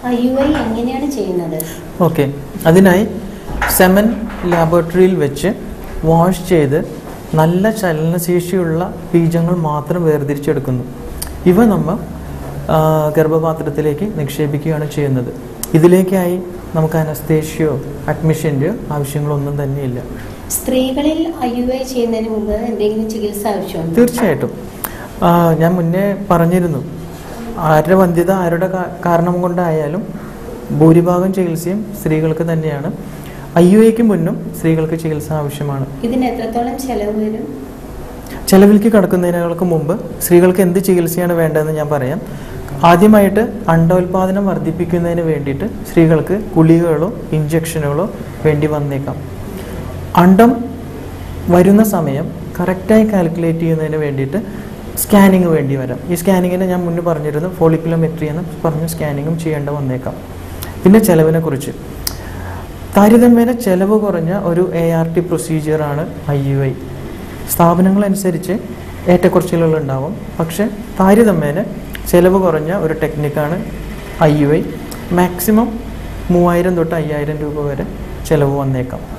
I U I എങ്ങനെയാണ് ചെയ്യുന്നത് okay അതിനായി സെമൻ ലാബോറട്ടറിയിൽ വെച്ച് വാഷ് ചെയ്ത് നല്ല ചലനശേഷിയുള്ള ബീജങ്ങൾ മാത്രം വേർതിരിച്ചെടുക്കുന്നു ഇവ നമ്മൾ ആ, ഗർഭപാത്രത്തിലേക്ക് നിക്ഷേപിക്കുകയാണ് ചെയ്യുന്നത് ഇതിലേക്കായി നമുക്ക് അനസ്തേഷ്യോ അഡ്മിഷൻ്റെയോ ആവശ്യങ്ങളൊന്നും തന്നെയില്ല സ്ത്രീകളിൽ ഐ യു ഐ ചെയ്യുന്നതിന് മുമ്പ് എന്തെങ്കിലും ചികിത്സ ആവശ്യമുണ്ടോ തീർച്ചയായിട്ടും ആ, ഞാൻ മുന്നേ പറഞ്ഞിരുന്നു ആരുടെ വന്ധ്യത ആരുടെ കാ- കാരണം കൊണ്ടായാലും ഭൂരിഭാഗം ചികിത്സയും സ്ത്രീകൾക്ക് തന്നെയാണ് ഐ യു എക്ക് മുന്നും സ്ത്രീകൾക്ക് ചികിത്സ ആവശ്യമാണ് ഇതിന് എത്രത്തോളം ചെലവ് വരും ചെലവിലേക്ക് കടക്കുന്നതിനേക്കാൾക്ക് മുമ്പ് സ്ത്രീകൾക്ക് എന്ത് ചികിത്സയാണ് വേണ്ടതെന്ന് ഞാൻ പറയാം ആദ്യമായിട്ട് അണ്ടോൽപാദനം വർദ്ധിപ്പിക്കുന്നതിന് വേണ്ടിയിട്ട് സ്ത്രീകൾക്ക് ഗുളികകളോ ഇഞ്ചക്ഷനുകളോ വേണ്ടി വന്നേക്കാം അണ്ടം വരുന്ന സമയം കറക്റ്റായി കാൽക്കുലേറ്റ് ചെയ്യുന്നതിന് വേണ്ടിയിട്ട് സ്കാനിങ് വേണ്ടി വരാം ഈ സ്കാനിങ്ങിന് ഞാൻ മുന്നേ പറഞ്ഞിരുന്നു ഫോളിക്കുലോമെട്രി എന്ന് പറഞ്ഞ സ്കാനിങ്ങും ചെയ്യേണ്ട വന്നേക്കാം പിന്നെ ചെലവിനെ കുറിച്ച് താരതമ്യേന ചെലവ് കുറഞ്ഞ ഒരു എ ആർ ടി പ്രൊസീജിയറാണ് ഐ യു ഐ സ്ഥാപനങ്ങളനുസരിച്ച് ഏറ്റക്കുറച്ചിലുകൾ ഉണ്ടാവും പക്ഷെ താരതമ്യേന ചെലവ് കുറഞ്ഞ ഒരു ടെക്നിക്കാണ് ഐ യു ഐ മാക്സിമം മൂവായിരം തൊട്ട് അയ്യായിരം രൂപ വരെ ചെലവ് വന്നേക്കാം